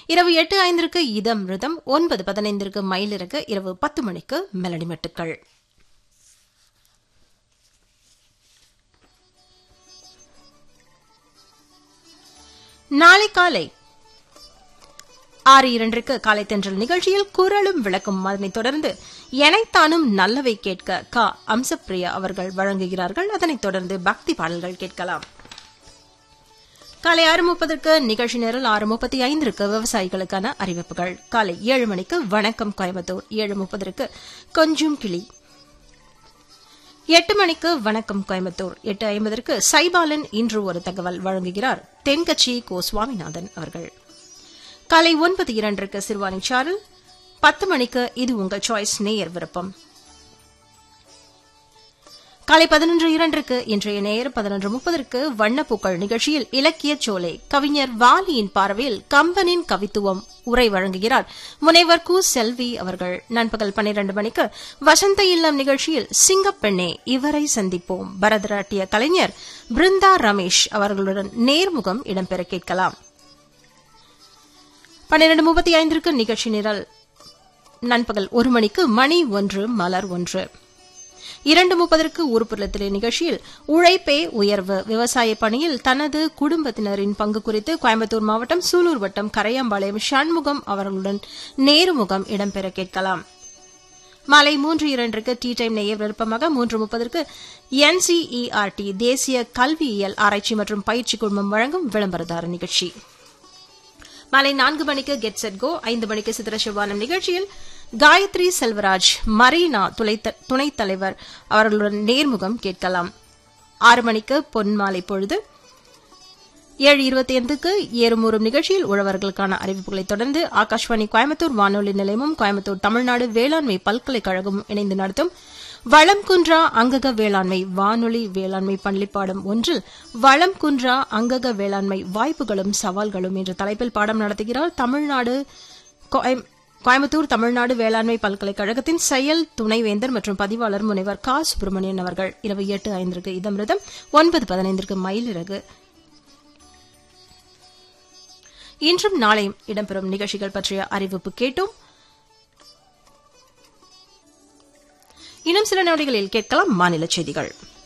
இரவு எட்டு ஐந்திற்கு இதம் ரிதம் ஒன்பது பதினைந்திற்கு மயிலிறகு இரவு பத்து மணிக்கு மெலடி மெட்டுக்கள் நாளை காலை ஆறு இரண்டிற்கு காலை தென்றல் நிகழ்ச்சியில் குரலும் விளக்கும் அதனைத் தொடர்ந்து எனைத்தானும் நல்லவை கேட்க க அம்சப்பிரியா அவர்கள் வழங்குகிறார்கள் அதனைத் தொடர்ந்து பக்தி பாடல்கள் கேட்கலாம் காலை ஆறு முப்பதற்கு நிகழ்ச்சி நேரில் ஆறு முப்பத்தி ஐந்திற்கு விவசாயிகளுக்கான அறிவிப்புகள் காலை ஏழு மணிக்கு வணக்கம் கோயம்புத்தூர் ஏழு முப்பதற்கு கொஞ்சம் கிளி எட்டு மணிக்கு வணக்கம் கோயம்புத்தூர் எட்டு ஐம்பதற்கு சைபாலன் இன்று ஒரு தகவல் வழங்குகிறார் தென்கட்சி கோ சுவாமிநாதன் அவர்கள் காலை ஒன்பது இரண்டிற்கு சிறுவாணி சாரல் பத்து மணிக்கு இது உங்கள் சாய்ஸ் நேயர் விருப்பம் காலை பதினொன்று இரண்டிற்கு இன்றைய நேயர் பதினொன்று முப்பதற்கு வண்ணப்பூக்கள் நிகழ்ச்சியில் இலக்கிய சோலை கவிஞர் வாலியின் பார்வையில் கம்பனின் கவித்துவம் உரை வழங்குகிறார் முனைவர் கு செல்வி அவர்கள் நண்பகல் பன்னிரண்டு மணிக்கு வசந்த இல்லம் நிகழ்ச்சியில் சிங்கப்பெண்ணே இவரை சந்திப்போம் பரதநாட்டிய கலைஞர் பிருந்தா ரமேஷ் அவர்களுடன் நேர்முகம் இடம்பெற கேட்கலாம் பன்னிரண்டு முப்பத்தி ஐந்திற்கு நிகழ்ச்சி நிரல் நண்பகல் ஒரு மணிக்கு மணி ஒன்று மலர் ஒன்று இரண்டு முப்பதற்கு ஊர்ப்புறத்திலே நிகழ்ச்சியில் உழைப்பே உயர்வு விவசாய பணியில் தனது குடும்பத்தினரின் பங்கு குறித்து கோயம்புத்தூர் மாவட்டம் சூலூர் வட்டம் கரையாம்பாளையம் ஷண்முகம் அவர்களுடன் நேருமுகம் இடம்பெற கேட்கலாம் மாலை மூன்று இரண்டிற்கு டீ டைம் நேயர் விருப்பமாக மூன்று முப்பதற்கு என்சிஇஆர்டி தேசிய கல்வியியல் ஆராய்ச்சி மற்றும் பயிற்சி குழுமம் வழங்கும் விளம்பரதார நிகழ்ச்சி மாலை நான்கு மணிக்கு கெட் செட் கோ ஐந்து மணிக்கு சித்திர சிவானம் நிகழ்ச்சியில் காயத்ரி செல்வராஜ் மரீனா துணைத் தலைவர் அவர்களுடன் நேர்முகம் கேட்கலாம் ஆறு மணிக்கு பொன்மாலை பொழுது ஏழு இருபத்தி ஐந்துக்கு ஏறுமூறும் நிகழ்ச்சியில் உழவர்களுக்கான அறிவிப்புகளைத் தொடர்ந்து ஆகாஷ்வாணி கோயம்புத்தூர் வானொலி நிலையமும் கோயம்புத்தூர் தமிழ்நாடு வேளாண்மை பல்கலைக்கழகமும் இணைந்து நடத்தும் வளம் குன்றா அங்கக வேளாண்மை வானொலி வேளாண்மை பள்ளிப்பாடம் ஒன்றில் வளம் குன்றா அங்கக வேளாண்மை வாய்ப்புகளும் சவால்களும் என்ற தலைப்பில் பாடம் நடத்துகிறார் தமிழ்நாடு கோயம்புத்தூர் தமிழ்நாடு வேளாண்மை பல்கலைக்கழகத்தின் செயல் துணைவேந்தர் மற்றும் பதிவாளர் முனைவர் கா சுப்பிரமணியன் அவர்கள் இரவு எட்டு ஐந்திற்கு இதமிருதம் ஒன்பது பதினைந்திற்கு மயிலிறகு இன்றும் நாளையும் இடம்பெறும் நிகழ்ச்சிகள் பற்றிய அறிவிப்பு கேட்டோம் இன்னும் சில நொடிகளில் கேட்கலாம் மாநில செய்திகள்